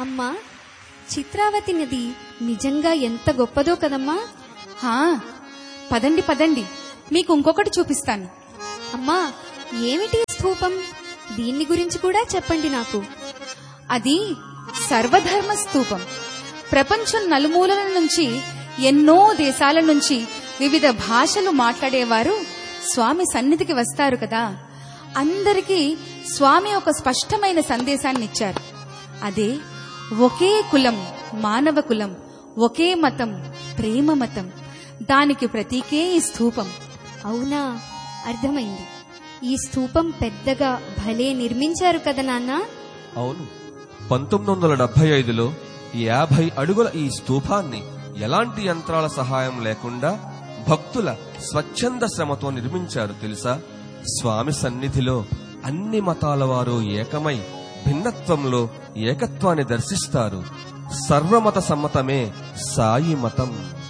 అమ్మా చిత్రావతి నది నిజంగా ఎంత గొప్పదో కదమ్మా హా పదండి పదండి మీకు ఇంకొకటి చూపిస్తాను అమ్మా ఏమిటి ఈ స్థూపం దీన్ని గురించి కూడా చెప్పండి నాకు అది సర్వధర్మ స్తూపం ప్రపంచం నలుమూలల నుంచి ఎన్నో దేశాల నుంచి వివిధ భాషలు మాట్లాడేవారు స్వామి సన్నిధికి వస్తారు కదా అందరికీ స్వామి ఒక స్పష్టమైన సందేశాన్ని ఇచ్చారు అదే ఒకే కులం మానవ కులం ఒకే మతం ప్రేమ మతం దానికి ప్రతీకే ఈ స్థూపం అవునా అర్థమైంది ఈ స్థూపం పెద్దగా భలే నిర్మించారు కదా నాన్న అవును పంతొమ్మిది వందల డెబ్బై ఐదులో యాభై అడుగుల ఈ స్తూపాన్ని ఎలాంటి యంత్రాల సహాయం లేకుండా భక్తుల స్వచ్ఛంద శ్రమతో నిర్మించారు తెలుసా స్వామి సన్నిధిలో అన్ని మతాల వారు ఏకమై భిన్నత్వంలో ఏకత్వాన్ని దర్శిస్తారు సర్వమత సమ్మతమే సాయి మతం